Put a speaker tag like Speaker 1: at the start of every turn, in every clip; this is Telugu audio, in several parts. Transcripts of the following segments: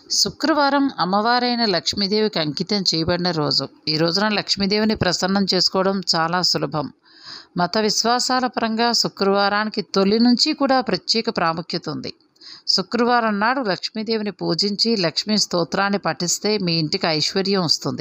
Speaker 1: శుక్రవారం అమ్మవారైన లక్ష్మీదేవికి అంకితం చేయబడిన రోజు ఈ రోజున లక్ష్మీదేవిని ప్రసన్నం చేసుకోవడం చాలా సులభం మత విశ్వాసాల పరంగా శుక్రవారానికి తొలి నుంచి కూడా ప్రత్యేక ప్రాముఖ్యత ఉంది శుక్రవారం నాడు లక్ష్మీదేవిని పూజించి లక్ష్మీ స్తోత్రాన్ని పఠిస్తే మీ ఇంటికి ఐశ్వర్యం వస్తుంది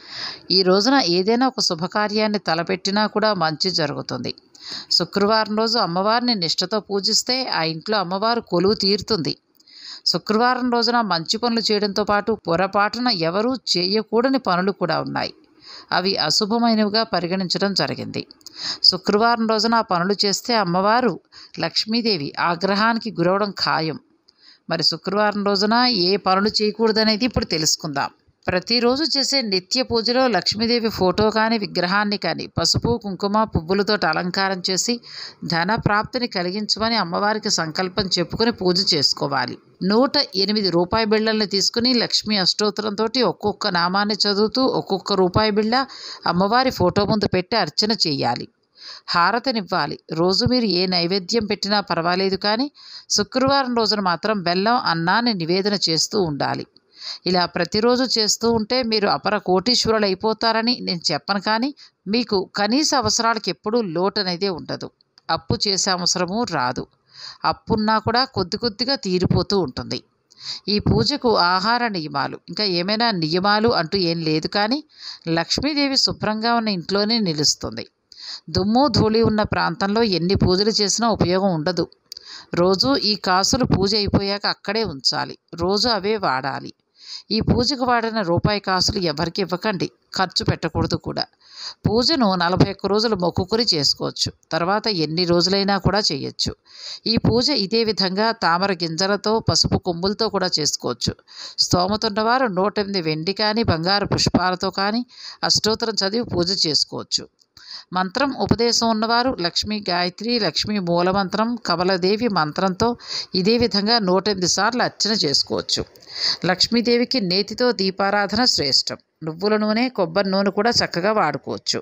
Speaker 1: ఈ రోజున ఏదైనా ఒక శుభకార్యాన్ని తలపెట్టినా కూడా మంచి జరుగుతుంది శుక్రవారం రోజు అమ్మవారిని నిష్ఠతో పూజిస్తే ఆ ఇంట్లో అమ్మవారు కొలువు తీరుతుంది శుక్రవారం రోజున మంచి పనులు చేయడంతో పాటు పొరపాటున ఎవరూ చేయకూడని పనులు కూడా ఉన్నాయి అవి అశుభమైనవిగా పరిగణించడం జరిగింది శుక్రవారం రోజున ఆ పనులు చేస్తే అమ్మవారు లక్ష్మీదేవి ఆగ్రహానికి గురవడం ఖాయం మరి శుక్రవారం రోజున ఏ పనులు చేయకూడదనేది ఇప్పుడు తెలుసుకుందాం ప్రతిరోజు చేసే నిత్య పూజలో లక్ష్మీదేవి ఫోటో కానీ విగ్రహాన్ని కానీ పసుపు కుంకుమ పువ్వులతో అలంకారం చేసి ధన ప్రాప్తిని కలిగించమని అమ్మవారికి సంకల్పం చెప్పుకొని పూజ చేసుకోవాలి నూట ఎనిమిది రూపాయి బిళ్ళల్ని తీసుకుని లక్ష్మీ అష్టోత్తరంతో ఒక్కొక్క నామాన్ని చదువుతూ ఒక్కొక్క రూపాయి బిళ్ళ అమ్మవారి ఫోటో ముందు పెట్టి అర్చన చేయాలి హారతినివ్వాలి రోజు మీరు ఏ నైవేద్యం పెట్టినా పర్వాలేదు కానీ శుక్రవారం రోజున మాత్రం బెల్లం అన్నాన్ని నివేదన చేస్తూ ఉండాలి ఇలా ప్రతిరోజు చేస్తూ ఉంటే మీరు అపర కోటీశ్వరులు అయిపోతారని నేను చెప్పను కానీ మీకు కనీస అవసరాలకు ఎప్పుడూ లోటు అనేది ఉండదు అప్పు చేసే అవసరము రాదు అప్పున్నా కూడా కొద్ది కొద్దిగా తీరిపోతూ ఉంటుంది ఈ పూజకు ఆహార నియమాలు ఇంకా ఏమైనా నియమాలు అంటూ ఏం లేదు కానీ లక్ష్మీదేవి శుభ్రంగా ఉన్న ఇంట్లోనే నిలుస్తుంది దుమ్ము ధూళి ఉన్న ప్రాంతంలో ఎన్ని పూజలు చేసినా ఉపయోగం ఉండదు రోజు ఈ కాసులు పూజ అయిపోయాక అక్కడే ఉంచాలి రోజు అవే వాడాలి ఈ పూజకు వాడిన రూపాయి కాసులు ఎవరికి ఇవ్వకండి ఖర్చు పెట్టకూడదు కూడా పూజను నలభై ఒక్క రోజులు మొక్కుకుని చేసుకోవచ్చు తర్వాత ఎన్ని రోజులైనా కూడా చేయొచ్చు ఈ పూజ ఇదే విధంగా తామర గింజలతో పసుపు కొమ్ములతో కూడా చేసుకోవచ్చు స్తోమతున్నవారు నూట ఎనిమిది వెండి కానీ బంగారు పుష్పాలతో కానీ అష్టోత్తరం చదివి పూజ చేసుకోవచ్చు మంత్రం ఉపదేశం ఉన్నవారు లక్ష్మీ గాయత్రి లక్ష్మీ మూలమంత్రం కమలదేవి మంత్రంతో ఇదే విధంగా నూట ఎనిమిది సార్లు అర్చన చేసుకోవచ్చు లక్ష్మీదేవికి నేతితో దీపారాధన శ్రేష్టం నువ్వుల నూనె కొబ్బరి నూనె కూడా చక్కగా వాడుకోవచ్చు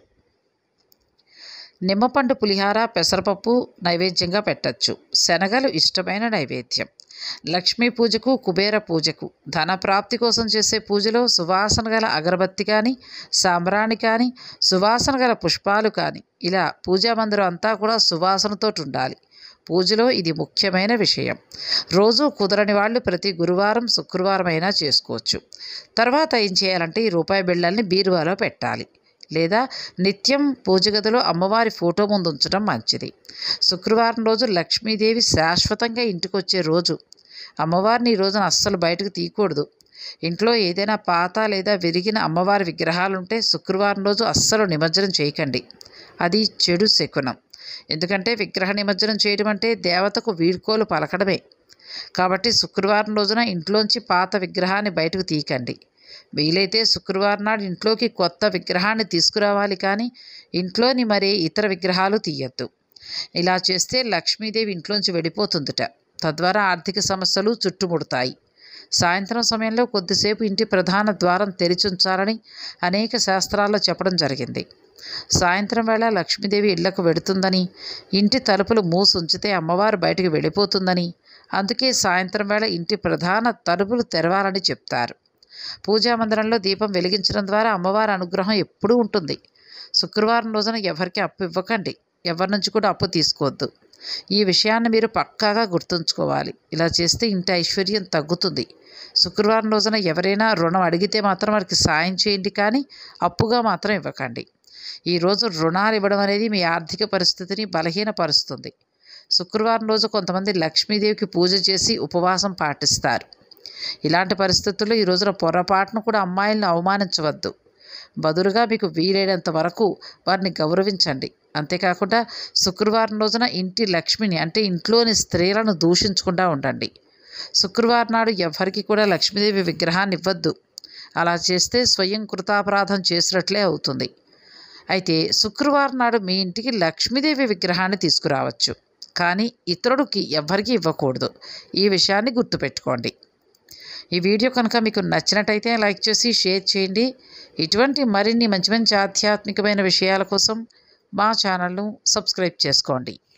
Speaker 1: నిమ్మపండు పులిహార పెసరపప్పు నైవేద్యంగా పెట్టచ్చు శనగలు ఇష్టమైన నైవేద్యం లక్ష్మీ పూజకు కుబేర పూజకు ధన ప్రాప్తి కోసం చేసే పూజలో సువాసన గల అగరబత్తి కానీ సాంబ్రాణి కానీ సువాసన గల పుష్పాలు కానీ ఇలా పూజా మందిరం అంతా కూడా సువాసనతో ఉండాలి పూజలో ఇది ముఖ్యమైన విషయం రోజు కుదరని వాళ్ళు ప్రతి గురువారం శుక్రవారం అయినా చేసుకోవచ్చు తర్వాత ఏం చేయాలంటే ఈ రూపాయి బిళ్ళల్ని బీరువాలో పెట్టాలి లేదా నిత్యం పూజ గదిలో అమ్మవారి ఫోటో ముందు ఉంచడం మంచిది శుక్రవారం రోజు లక్ష్మీదేవి శాశ్వతంగా ఇంటికి వచ్చే రోజు అమ్మవారిని ఈ రోజున అస్సలు బయటకు తీయకూడదు ఇంట్లో ఏదైనా పాత లేదా విరిగిన అమ్మవారి విగ్రహాలుంటే శుక్రవారం రోజు అస్సలు నిమజ్జనం చేయకండి అది చెడు శకునం ఎందుకంటే విగ్రహ నిమజ్జనం చేయడం అంటే దేవతకు వీడ్కోలు పలకడమే కాబట్టి శుక్రవారం రోజున ఇంట్లోంచి పాత విగ్రహాన్ని బయటకు తీయకండి వీలైతే శుక్రవారం నాడు ఇంట్లోకి కొత్త విగ్రహాన్ని తీసుకురావాలి కానీ ఇంట్లోని మరే ఇతర విగ్రహాలు తీయద్దు ఇలా చేస్తే లక్ష్మీదేవి ఇంట్లోంచి వెళ్ళిపోతుందిట తద్వారా ఆర్థిక సమస్యలు చుట్టుముడతాయి సాయంత్రం సమయంలో కొద్దిసేపు ఇంటి ప్రధాన ద్వారం తెరిచి ఉంచాలని అనేక శాస్త్రాల్లో చెప్పడం జరిగింది సాయంత్రం వేళ లక్ష్మీదేవి ఇళ్లకు వెడుతుందని ఇంటి తలుపులు మూసి ఉంచితే అమ్మవారు బయటకు వెళ్ళిపోతుందని అందుకే సాయంత్రం వేళ ఇంటి ప్రధాన తలుపులు తెరవాలని చెప్తారు పూజా మందిరంలో దీపం వెలిగించడం ద్వారా అమ్మవారి అనుగ్రహం ఎప్పుడూ ఉంటుంది శుక్రవారం రోజున ఎవరికి అప్పు ఇవ్వకండి ఎవరి నుంచి కూడా అప్పు తీసుకోవద్దు ఈ విషయాన్ని మీరు పక్కాగా గుర్తుంచుకోవాలి ఇలా చేస్తే ఇంటి ఐశ్వర్యం తగ్గుతుంది శుక్రవారం రోజున ఎవరైనా రుణం అడిగితే మాత్రం వారికి సాయం చేయండి కానీ అప్పుగా మాత్రం ఇవ్వకండి ఈరోజు రుణాలు ఇవ్వడం అనేది మీ ఆర్థిక పరిస్థితిని బలహీనపరుస్తుంది శుక్రవారం రోజు కొంతమంది లక్ష్మీదేవికి పూజ చేసి ఉపవాసం పాటిస్తారు ఇలాంటి పరిస్థితుల్లో ఈ రోజున పొరపాటును కూడా అమ్మాయిలను అవమానించవద్దు బదులుగా మీకు వీలైనంత వరకు వారిని గౌరవించండి అంతేకాకుండా శుక్రవారం రోజున ఇంటి లక్ష్మిని అంటే ఇంట్లోని స్త్రీలను దూషించకుండా ఉండండి శుక్రవారం నాడు ఎవరికి కూడా లక్ష్మీదేవి విగ్రహాన్ని ఇవ్వద్దు అలా చేస్తే స్వయం కృతాపరాధం చేసినట్లే అవుతుంది అయితే శుక్రవారం నాడు మీ ఇంటికి లక్ష్మీదేవి విగ్రహాన్ని తీసుకురావచ్చు కానీ ఇతరుడికి ఎవ్వరికీ ఇవ్వకూడదు ఈ విషయాన్ని గుర్తుపెట్టుకోండి ఈ వీడియో కనుక మీకు నచ్చినట్టయితే లైక్ చేసి షేర్ చేయండి ఇటువంటి మరిన్ని మంచి మంచి ఆధ్యాత్మికమైన విషయాల కోసం మా ఛానల్ను సబ్స్క్రైబ్ చేసుకోండి